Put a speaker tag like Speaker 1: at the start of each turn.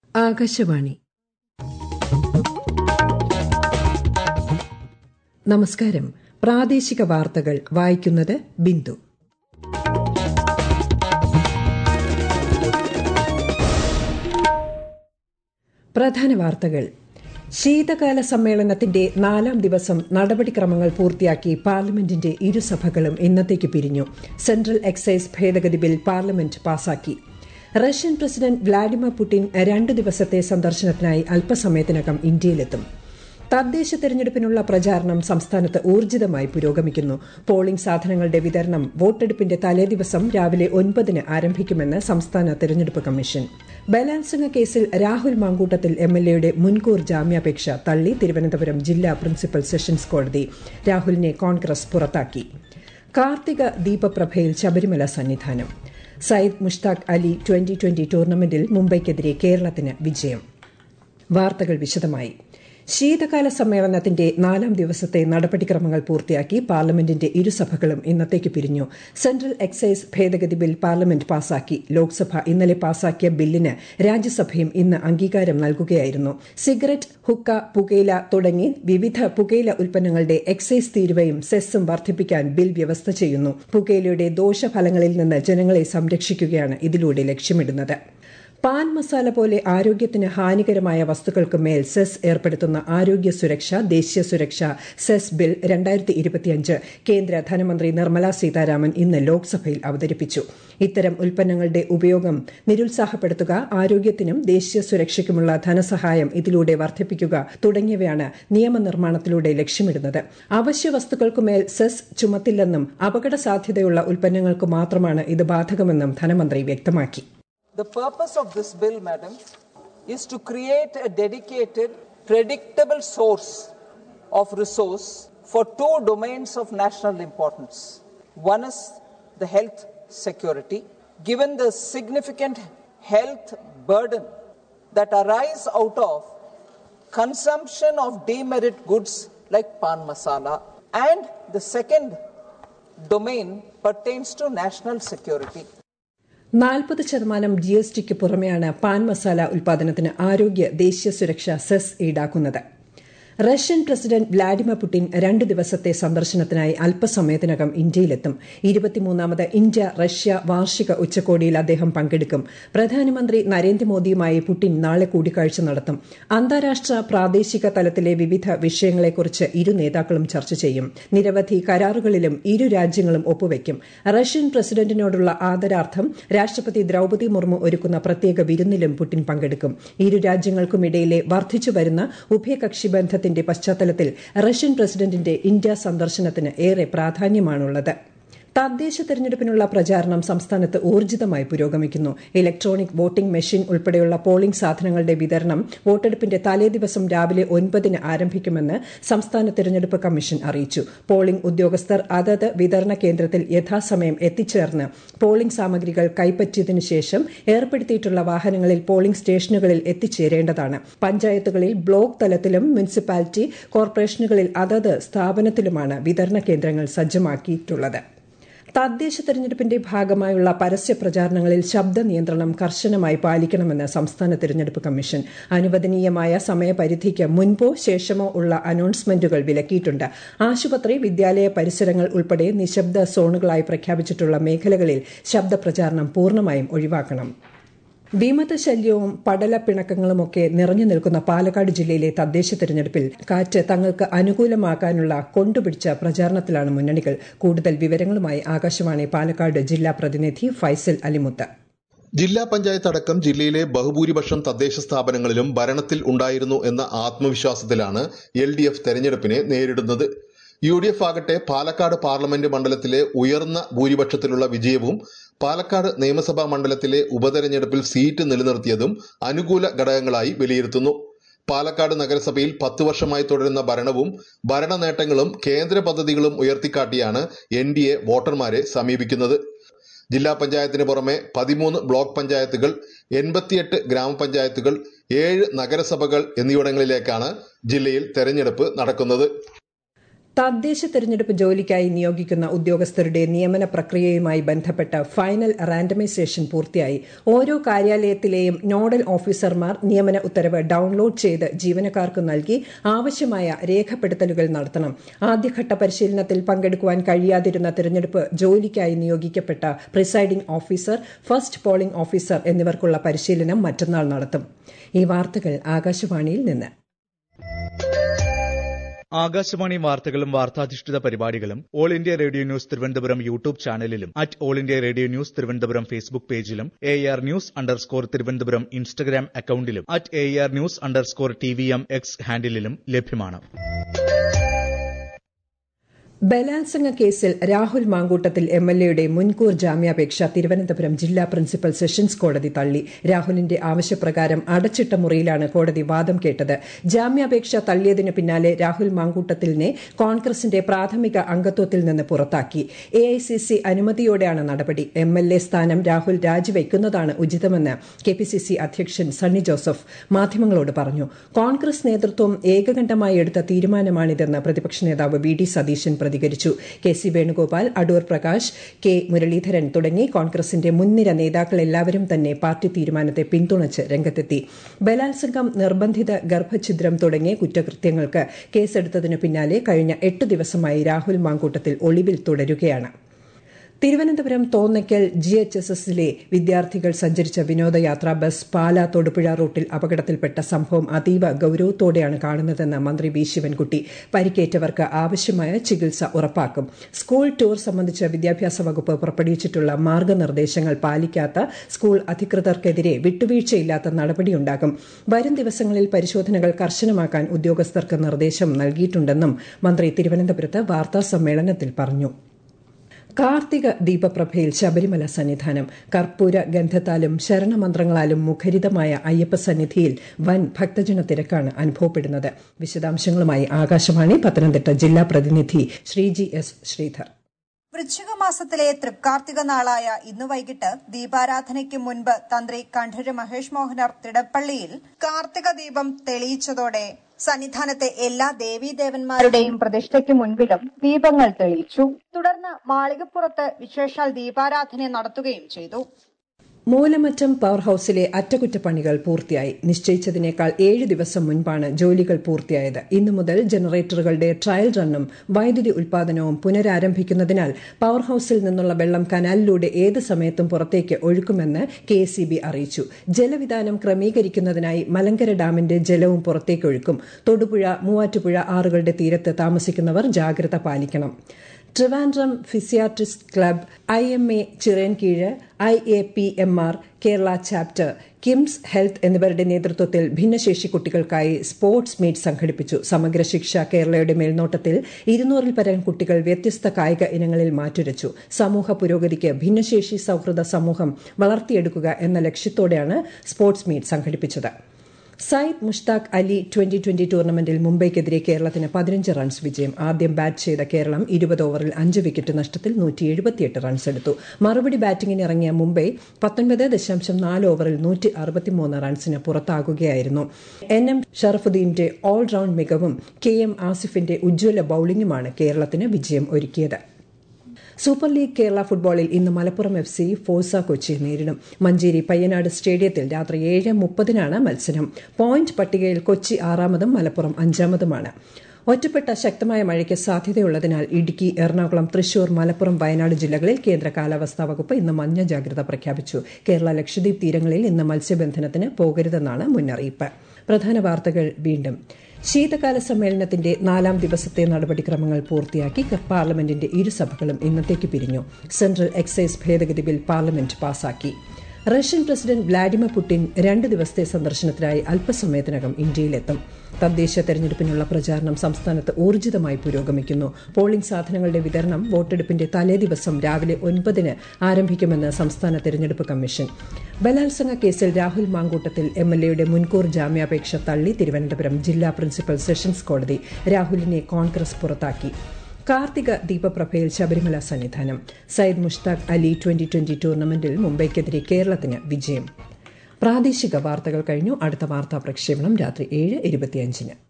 Speaker 1: ആകാശവാണി നമസ്കാരം പ്രാദേശിക വാർത്തകൾ വായിക്കുന്നത് ബിന്ദു പ്രധാന വാർത്തകൾ ശീതകാല സമ്മേളനത്തിന്റെ നാലാം ദിവസം നടപടിക്രമങ്ങൾ പൂർത്തിയാക്കി പാർലമെന്റിന്റെ ഇരുസഭകളും ഇന്നത്തേക്ക് പിരിഞ്ഞു സെൻട്രൽ എക്സൈസ് ഭേദഗതി ബിൽ പാർലമെന്റ് പാസാക്കി റഷ്യൻ പ്രസിഡന്റ് വ്ളാഡിമിർ പുടിൻ രണ്ട് ദിവസത്തെ സന്ദർശനത്തിനായി അല്പസമയത്തിനകം ഇന്ത്യയിലെത്തും തദ്ദേശ തെരഞ്ഞെടുപ്പിനുള്ള പ്രചാരണം സംസ്ഥാനത്ത് ഊർജിതമായി പുരോഗമിക്കുന്നു പോളിംഗ് സാധനങ്ങളുടെ വിതരണം വോട്ടെടുപ്പിന്റെ തലേദിവസം രാവിലെ ഒൻപതിന് ആരംഭിക്കുമെന്ന് സംസ്ഥാന തെരഞ്ഞെടുപ്പ് കമ്മീഷൻ ബലാത്സംഗ കേസിൽ രാഹുൽ മാങ്കൂട്ടത്തിൽ എംഎൽഎയുടെ മുൻകൂർ ജാമ്യാപേക്ഷ തള്ളി തിരുവനന്തപുരം ജില്ലാ പ്രിൻസിപ്പൽ സെഷൻസ് കോടതി രാഹുലിനെ കോൺഗ്രസ് പുറത്താക്കി കാർത്തിക ദീപപ്രഭയിൽ ശബരിമല സന്നിധാനം സയ്യിദ് മുഷ്താഖ് അലി ട്വന്റി ട്വന്റി ടൂർണമെന്റിൽ മുംബൈക്കെതിരെ കേരളത്തിന് വിജയം വാർത്തകൾ വിശദമായി ശീതകാല സമ്മേളനത്തിന്റെ നാലാം ദിവസത്തെ നടപടിക്രമങ്ങൾ പൂർത്തിയാക്കി പാർലമെന്റിന്റെ ഇരുസഭകളും ഇന്നത്തേക്ക് പിരിഞ്ഞു സെൻട്രൽ എക്സൈസ് ഭേദഗതി ബിൽ പാർലമെന്റ് പാസാക്കി ലോക്സഭ ഇന്നലെ പാസാക്കിയ ബില്ലിന് രാജ്യസഭയും ഇന്ന് അംഗീകാരം നൽകുകയായിരുന്നു സിഗരറ്റ് ഹുക്ക പുകയില തുടങ്ങി വിവിധ പുകയില ഉൽപ്പന്നങ്ങളുടെ എക്സൈസ് തീരുവയും സെസ്സും വർദ്ധിപ്പിക്കാൻ ബിൽ വ്യവസ്ഥ ചെയ്യുന്നു പുകയിലയുടെ ദോഷഫലങ്ങളിൽ നിന്ന് ജനങ്ങളെ സംരക്ഷിക്കുകയാണ് ഇതിലൂടെ ലക്ഷ്യമിടുന്നത് പാൻ മസാല പോലെ ആരോഗ്യത്തിന് ഹാനികരമായ വസ്തുക്കൾക്ക് മേൽ സെസ് ഏർപ്പെടുത്തുന്ന ആരോഗ്യ സുരക്ഷ ദേശീയ സുരക്ഷ സെസ് ബിൽ രണ്ടായിരത്തി ഇരുപത്തിയഞ്ച് കേന്ദ്ര ധനമന്ത്രി നിർമ്മല സീതാരാമൻ ഇന്ന് ലോക്സഭയിൽ അവതരിപ്പിച്ചു ഇത്തരം ഉൽപ്പന്നങ്ങളുടെ ഉപയോഗം നിരുത്സാഹപ്പെടുത്തുക ആരോഗ്യത്തിനും ദേശീയ സുരക്ഷയ്ക്കുമുള്ള ധനസഹായം ഇതിലൂടെ വർദ്ധിപ്പിക്കുക തുടങ്ങിയവയാണ് നിയമനിർമ്മാണത്തിലൂടെ ലക്ഷ്യമിടുന്നത് അവശ്യ വസ്തുക്കൾക്കുമേൽ സെസ് ചുമത്തില്ലെന്നും അപകട സാധ്യതയുള്ള ഉൽപ്പന്നങ്ങൾക്ക് മാത്രമാണ് ഇത് ബാധകമെന്നും ധനമന്ത്രി വ്യക്തമാക്കി
Speaker 2: The purpose of this bill, madam, is to create a dedicated, predictable source of resource for two domains of national importance. One is the health security, given the significant health burden that arise out of consumption of demerit goods like pan masala. And the second domain pertains to national security.
Speaker 1: നാൽപ്പത് ശതമാനം G S ടിക്ക് പുറമെയാണ് പാൻ മസാല ഉൽപാദനത്തിന് ആരോഗ്യ ദേശീയ സുരക്ഷ cess ഈടാക്കുന്നത് Russian president Vladimir Putin രണ്ട് ദിവസത്തെ സന്ദർശനത്തിനായി അല്പസമയത്തിനകം ഇന്ത്യയിലെത്തും ഇരുപത്തിമൂന്നാമത് ഇന്ത്യ റഷ്യ വാർഷിക ഉച്ചകോടിയിൽ അദ്ദേഹം പങ്കെടുക്കും പ്രധാനമന്ത്രി നരേന്ദ്രമോദിയുമായി പുടിൻ നാളെ കൂടിക്കാഴ്ച നടത്തും അന്താരാഷ്ട്ര പ്രാദേശിക തലത്തിലെ വിവിധ വിഷയങ്ങളെക്കുറിച്ച് ഇരു നേതാക്കളും ചർച്ച ചെയ്യും നിരവധി കരാറുകളിലും ഇരു രാജ്യങ്ങളും ഒപ്പുവയ്ക്കും റഷ്യൻ പ്രസിഡന്റിനോടുള്ള ആദരാർത്ഥം രാഷ്ട്രപതി ദ്രൌപതി മുർമു ഒരുക്കുന്ന പ്രത്യേക വിരുന്നിലും പുടിൻ പങ്കെടുക്കും ഇരു രാജ്യങ്ങൾക്കുമിടയിലെ വർദ്ധിച്ചുവരുന്ന ഉഭയകക്ഷി ബന്ധത്തിൽ ത്തിന്റെ പശ്ചാത്തലത്തിൽ റഷ്യൻ പ്രസിഡന്റിന്റെ ഇന്ത്യ സന്ദർശനത്തിന് ഏറെ പ്രാധാന്യമാണുള്ളത് തദ്ദേശ തെരഞ്ഞെടുപ്പിനുള്ള പ്രചാരണം സംസ്ഥാനത്ത് ഊർജിതമായി പുരോഗമിക്കുന്നു ഇലക്ട്രോണിക് വോട്ടിംഗ് മെഷീൻ ഉൾപ്പെടെയുള്ള പോളിംഗ് സാധനങ്ങളുടെ വിതരണം വോട്ടെടുപ്പിന്റെ തലേദിവസം രാവിലെ ഒൻപതിന് ആരംഭിക്കുമെന്ന് സംസ്ഥാന തെരഞ്ഞെടുപ്പ് കമ്മീഷൻ അറിയിച്ചു പോളിംഗ് ഉദ്യോഗസ്ഥർ അതത് വിതരണ കേന്ദ്രത്തിൽ യഥാസമയം എത്തിച്ചേർന്ന് പോളിംഗ് സാമഗ്രികൾ കൈപ്പറ്റിയതിനു ശേഷം ഏർപ്പെടുത്തിയിട്ടുള്ള വാഹനങ്ങളിൽ പോളിംഗ് സ്റ്റേഷനുകളിൽ എത്തിച്ചേരേണ്ടതാണ് പഞ്ചായത്തുകളിൽ ബ്ലോക്ക് തലത്തിലും മുനിസിപ്പാലിറ്റി കോർപ്പറേഷനുകളിൽ അതത് സ്ഥാപനത്തിലുമാണ് വിതരണ കേന്ദ്രങ്ങൾ സജ്ജമാക്കിയിട്ടുള്ളത് തദ്ദേശ തെരഞ്ഞെടുപ്പിന്റെ ഭാഗമായുള്ള പരസ്യ പ്രചാരണങ്ങളിൽ ശബ്ദ നിയന്ത്രണം കർശനമായി പാലിക്കണമെന്ന് സംസ്ഥാന തെരഞ്ഞെടുപ്പ് കമ്മീഷൻ അനുവദനീയമായ സമയപരിധിക്ക് മുൻപോ ശേഷമോ ഉള്ള അനൗൺസ്മെന്റുകൾ വിലക്കിയിട്ടുണ്ട് ആശുപത്രി വിദ്യാലയ പരിസരങ്ങൾ ഉൾപ്പെടെ നിശബ്ദ സോണുകളായി പ്രഖ്യാപിച്ചിട്ടുള്ള മേഖലകളിൽ ശബ്ദ പ്രചാരണം പൂർണ്ണമായും ഒഴിവാക്കണം വിമതശല്യവും പടലപ്പിണക്കങ്ങളുമൊക്കെ നിറഞ്ഞു നിൽക്കുന്ന പാലക്കാട് ജില്ലയിലെ തദ്ദേശ തെരഞ്ഞെടുപ്പിൽ കാറ്റ് തങ്ങൾക്ക് അനുകൂലമാക്കാനുള്ള കൊണ്ടുപിടിച്ച പ്രചാരണത്തിലാണ് മുന്നണികൾ കൂടുതൽ വിവരങ്ങളുമായി ആകാശവാണി പാലക്കാട് ജില്ലാ പ്രതിനിധി ഫൈസൽ അലിമുത്ത്
Speaker 3: ജില്ലാ പഞ്ചായത്ത് അടക്കം ജില്ലയിലെ ബഹുഭൂരിപക്ഷം തദ്ദേശ സ്ഥാപനങ്ങളിലും ഭരണത്തിൽ ഉണ്ടായിരുന്നു എന്ന ആത്മവിശ്വാസത്തിലാണ് എൽ ഡി എഫ് തെരഞ്ഞെടുപ്പിനെ നേരിടുന്നത് യു ഡി എഫ് ആകട്ടെ പാലക്കാട് പാർലമെന്റ് മണ്ഡലത്തിലെ ഉയർന്ന ഭൂരിപക്ഷത്തിലുള്ള വിജയവും പാലക്കാട് നിയമസഭാ മണ്ഡലത്തിലെ ഉപതെരഞ്ഞെടുപ്പിൽ സീറ്റ് നിലനിർത്തിയതും അനുകൂല ഘടകങ്ങളായി വിലയിരുത്തുന്നു പാലക്കാട് നഗരസഭയിൽ പത്ത് വർഷമായി തുടരുന്ന ഭരണവും ഭരണ നേട്ടങ്ങളും കേന്ദ്ര പദ്ധതികളും ഉയർത്തിക്കാട്ടിയാണ് എൻ ഡി എ വോട്ടർമാരെ സമീപിക്കുന്നത് ജില്ലാ പഞ്ചായത്തിന് പുറമെ പതിമൂന്ന് ബ്ലോക്ക് പഞ്ചായത്തുകൾ എൺപത്തിയെട്ട് ഗ്രാമപഞ്ചായത്തുകൾ ഏഴ് നഗരസഭകൾ എന്നിവിടങ്ങളിലേക്കാണ് ജില്ലയിൽ തെരഞ്ഞെടുപ്പ് നടക്കുന്നത്
Speaker 1: തദ്ദേശ തെരഞ്ഞെടുപ്പ് ജോലിക്കായി നിയോഗിക്കുന്ന ഉദ്യോഗസ്ഥരുടെ നിയമന പ്രക്രിയയുമായി ബന്ധപ്പെട്ട ഫൈനൽ റാൻഡമൈസേഷൻ പൂർത്തിയായി ഓരോ കാര്യാലയത്തിലെയും നോഡൽ ഓഫീസർമാർ നിയമന ഉത്തരവ് ഡൌൺലോഡ് ചെയ്ത് ജീവനക്കാർക്ക് നൽകി ആവശ്യമായ രേഖപ്പെടുത്തലുകൾ നടത്തണം ആദ്യഘട്ട പരിശീലനത്തിൽ പങ്കെടുക്കുവാൻ കഴിയാതിരുന്ന തെരഞ്ഞെടുപ്പ് ജോലിക്കായി നിയോഗിക്കപ്പെട്ട presiding officer first polling officer എന്നിവർക്കുള്ള പരിശീലനം മറ്റന്നാൾ നടത്തും ഈ വാർത്തകൾ ആകാശവാണിയിൽ നിന്ന്
Speaker 4: ആകാശവാണി വാർത്തകളും വാർത്താധിഷ്ഠിത പരിപാടികളും All India Radio news Thiruvananthapuram YouTube ചാനലിലും at All India Radio news Thiruvananthapuram Facebook പേജിലും A R news underscore Thiruvananthapuram Instagram അക്കൌണ്ടിലും at A R news underscore T V M X ഹാൻഡിലും ലഭ്യമാണ്
Speaker 1: ബലാത്സംഗ കേസിൽ രാഹുൽ മാങ്കൂട്ടത്തിൽ എം എൽ എയുടെ മുൻകൂർ ജാമ്യാപേക്ഷ തിരുവനന്തപുരം ജില്ലാ പ്രിൻസിപ്പൽ സെഷൻസ് കോടതി തള്ളി രാഹുലിന്റെ ആവശ്യപ്രകാരം അടച്ചിട്ട മുറിയിലാണ് കോടതി വാദം കേട്ടത് ജാമ്യാപേക്ഷ തള്ളിയതിനു പിന്നാലെ രാഹുൽ മാങ്കൂട്ടത്തിലിനെ കോൺഗ്രസിന്റെ പ്രാഥമിക അംഗത്വത്തിൽ നിന്ന് പുറത്താക്കി എഐസിസി അനുമതിയോടെയാണ് നടപടി എം എൽ എ സ്ഥാനം രാഹുൽ രാജിവെക്കുന്നതാണ് ഉചിതമെന്ന് കെപിസിസി അധ്യക്ഷൻ സണ്ണി ജോസഫ് മാധ്യമങ്ങളോട് പറഞ്ഞു കോൺഗ്രസ് നേതൃത്വം ഏകകണ്ഠമായി എടുത്ത തീരുമാനമാണിതെന്ന് പ്രതിപക്ഷ നേതാവ് വി ഡി സതീശൻ പ്രതികരിച്ചു K C Venugopal Adoor Prakash K Muraleedharan തുടങ്ങി കോൺഗ്രസിന്റെ മുൻനിര നേതാക്കൾ എല്ലാവരും തന്നെ പാർട്ടി തീരുമാനത്തെ പിന്തുണച്ച് രംഗത്തെത്തി ബലാത്സംഗം നിർബന്ധിത ഗർഭഛിദ്രം തുടങ്ങിയ കുറ്റകൃത്യങ്ങൾക്ക് കേസെടുത്തതിനു പിന്നാലെ കഴിഞ്ഞ എട്ട് ദിവസമായി രാഹുൽ മാങ്കൂട്ടത്തിൽ ഒളിവിൽ തുടരുകയാണ് Thiruvananthapuram Thonnakkal G H S എസിലെ വിദ്യാർത്ഥികൾ സഞ്ചരിച്ച വിനോദയാത്രാ ബസ് പാലാ തൊടുപുഴ റൂട്ടിൽ അപകടത്തിൽപ്പെട്ട സംഭവം അതീവ ഗൌരവത്തോടെയാണ് കാണുന്നതെന്ന് മന്ത്രി വി ശിവൻകുട്ടി പരിക്കേറ്റവർക്ക് ആവശ്യമായ ചികിത്സ ഉറപ്പാക്കും സ്കൂൾ ടൂർ സംബന്ധിച്ച് വിദ്യാഭ്യാസ വകുപ്പ് പുറപ്പെടുവിച്ചിട്ടുള്ള മാർഗനിർദ്ദേശങ്ങൾ പാലിക്കാത്ത സ്കൂൾ അധികൃതർക്കെതിരെ വിട്ടുവീഴ്ചയില്ലാത്ത നടപടിയുണ്ടാകും വരും ദിവസങ്ങളിൽ പരിശോധനകൾ കർശനമാക്കാൻ ഉദ്യോഗസ്ഥർക്ക് നിർദ്ദേശം നൽകിയിട്ടുണ്ടെന്നും മന്ത്രി തിരുവനന്തപുരത്ത് വാർത്താ സമ്മേളനത്തിൽ പറഞ്ഞു കാർത്തിക ദീപപ്രഭയിൽ ശബരിമല സന്നിധാനം കർപ്പൂര ഗന്ധത്താലും ശരണമന്ത്രങ്ങളാലും മുഖരിതമായ അയ്യപ്പ സന്നിധിയിൽ വൻ ഭക്തജന തിരക്കാണ് അനുഭവപ്പെടുന്നത് വിശദാംശങ്ങളുമായി ആകാശവാണി പത്തനംതിട്ട ജില്ലാ പ്രതിനിധി ശ്രീജി എസ് ശ്രീധർ
Speaker 5: വൃശ്ചിക മാസത്തിലെ തൃക്കാർത്തിക നാളായ ഇന്ന് വൈകിട്ട് ദീപാരാധനയ്ക്ക് മുൻപ് തന്ത്രി കണ്ഠര് മഹേഷ് മോഹനർ തിടപ്പള്ളിയിൽ കാർത്തിക ദീപം തെളിയിച്ചതോടെ സന്നിധാനത്തെ എല്ലാ ദേവീദേവന്മാരുടെയും പ്രതിഷ്ഠയ്ക്ക് മുൻപിലും ദീപങ്ങൾ തെളിയിച്ചു തുടർന്ന് മാളികപ്പുറത്ത് വിശേഷാൽ ദീപാരാധന നടത്തുകയും ചെയ്തു
Speaker 1: മൂലമറ്റം പവർ ഹൌസിലെ അറ്റകുറ്റപ്പണികൾ പൂർത്തിയായി നിശ്ചയിച്ചതിനേക്കാൾ ഏഴ് ദിവസം മുൻപാണ് ജോലികൾ പൂർത്തിയായത് ഇന്നു മുതൽ ജനറേറ്ററുകളുടെ ട്രയൽ റണ്ണും വൈദ്യുതി ഉൽപാദനവും പുനരാരംഭിക്കുന്നതിനാൽ പവർ ഹൌസിൽ നിന്നുള്ള വെള്ളം കനാലിലൂടെ ഏത് സമയത്തും പുറത്തേക്ക് ഒഴുക്കുമെന്ന് കെ അറിയിച്ചു ജലവിധാനം ക്രമീകരിക്കുന്നതിനായി മലങ്കര ഡാമിന്റെ ജലവും പുറത്തേക്കൊഴുക്കും തൊടുപുഴ മൂവാറ്റുപുഴ ആറുകളുടെ തീരത്ത് താമസിക്കുന്നവർ ജാഗ്രത പാലിക്കണം Trivandrum physiatrist club I M A Chirayinkeezhu I A P M R Kerala chapter KIMS health എന്നിവരുടെ നേതൃത്വത്തിൽ ഭിന്നശേഷി കുട്ടികൾക്കായി സ്പോർട്സ് മീറ്റ് സംഘടിപ്പിച്ചു സമഗ്ര ശിക്ഷ കേരളയുടെ മേൽനോട്ടത്തിൽ ഇരുന്നൂറിൽ പരം കുട്ടികൾ വ്യത്യസ്ത കായിക ഇനങ്ങളിൽ മാറ്റുരച്ചു സമൂഹ പുരോഗതിക്ക് ഭിന്നശേഷി സൌഹൃദ സമൂഹം വളർത്തിയെടുക്കുക എന്ന ലക്ഷ്യത്തോടെയാണ് സ്പോർട്സ് മീറ്റ് സംഘടിപ്പിച്ചത് സയ്യിദ് മുഷ്താഖ് അലി ട്വന്റി ട്വന്റി ടൂർണമെന്റിൽ മുംബൈക്കെതിരെ കേരളത്തിന് പതിനഞ്ച് റൺസ് വിജയം ആദ്യം ബാറ്റ് ചെയ്ത കേരളം ഇരുപത് ഓവറിൽ അഞ്ച് വിക്കറ്റ് നഷ്ടത്തിൽ നൂറ്റി എഴുപത്തിയെട്ട് റൺസ് എടുത്തു മറുപടി ബാറ്റിംഗിന് ഇറങ്ങിയ മുംബൈ പത്തൊൻപത് ദശാംശം നാല് ഓവറിൽ നൂറ്റി അറുപത്തിമൂന്ന് റൺസിന് പുറത്താകുകയായിരുന്നു എൻ എം ഷറഫുദ്ദീന്റെ ഓൾറൌണ്ട് മികവും കെ എം ആസിഫിന്റെ ഉജ്ജ്വല ബൌളിംഗുമാണ് കേരളത്തിന് വിജയം ഒരുക്കിയത് സൂപ്പർ ലീഗ് കേരള ഫുട്ബോളിൽ ഇന്ന് മലപ്പുറം എഫ് സി ഫോഴ്സ കൊച്ചി നേരിടും മഞ്ചേരി പയ്യനാട് സ്റ്റേഡിയത്തിൽ രാത്രി ഏഴ് മുപ്പതിനാണ് മത്സരം പോയിന്റ് പട്ടികയിൽ കൊച്ചി ആറാമതും മലപ്പുറം അഞ്ചാമതുമാണ് ഒറ്റപ്പെട്ട ശക്തമായ മഴയ്ക്ക് സാധ്യതയുള്ളതിനാൽ ഇടുക്കി എറണാകുളം തൃശൂർ മലപ്പുറം വയനാട് ജില്ലകളിൽ കേന്ദ്ര കാലാവസ്ഥാ വകുപ്പ് ഇന്ന് മഞ്ഞ ജാഗ്രത പ്രഖ്യാപിച്ചു കേരള ലക്ഷദ്വീപ് തീരങ്ങളിൽ ഇന്ന് മത്സ്യബന്ധനത്തിന് പോകരുതെന്നാണ് മുന്നറിയിപ്പ് പ്രധാന വാർത്തകൾ വീണ്ടും ശീതകാല സമ്മേളനത്തിന്റെ നാലാം ദിവസത്തെ നടപടിക്രമങ്ങൾ പൂർത്തിയാക്കി പാർലമെന്റിന്റെ ഇരുസഭകളും ഇന്നത്തേക്ക് പിരിഞ്ഞു സെൻട്രൽ എക്സൈസ് ഭേദഗതി ബിൽ പാർലമെന്റ് പാസാക്കി റഷ്യൻ പ്രസിഡന്റ് വ്ളാഡിമിർ പുടിൻ രണ്ട് ദിവസത്തെ സന്ദർശനത്തിനായി അല്പസമയത്തിനകം ഇന്ത്യയിലെത്തും തദ്ദേശ തെരഞ്ഞെടുപ്പിനുള്ള പ്രചാരണം സംസ്ഥാനത്ത് ഊർജിതമായി പുരോഗമിക്കുന്നു പോളിംഗ് സാധനങ്ങളുടെ വിതരണം വോട്ടെടുപ്പിന്റെ തലേദിവസം രാവിലെ ഒൻപതിന് ആരംഭിക്കുമെന്ന് സംസ്ഥാന തെരഞ്ഞെടുപ്പ് കമ്മീഷൻ ബലാത്സംഗ കേസിൽ രാഹുൽ മാങ്കൂട്ടത്തിൽ എം എൽ എയുടെ മുൻകൂർ ജാമ്യാപേക്ഷ തള്ളി തിരുവനന്തപുരം ജില്ലാ പ്രിൻസിപ്പൽ സെഷൻസ് കോടതി രാഹുലിനെ കോൺഗ്രസ് പുറത്താക്കി കാർത്തിക ദീപപ്രഭയിൽ ശബരിമല സന്നിധാനം സയ്യിദ് മുഷ്താഖ് അലി ട്വന്റി ട്വന്റി ടൂർണമെന്റിൽ മുംബൈക്കെതിരെ കേരളത്തിന് വിജയം പ്രാദേശിക വാർത്തകൾ കഴിഞ്ഞു അടുത്ത വാർത്താ പ്രക്ഷേപണം രാത്രി ഏഴ് ഇരുപത്തിയഞ്ചിന്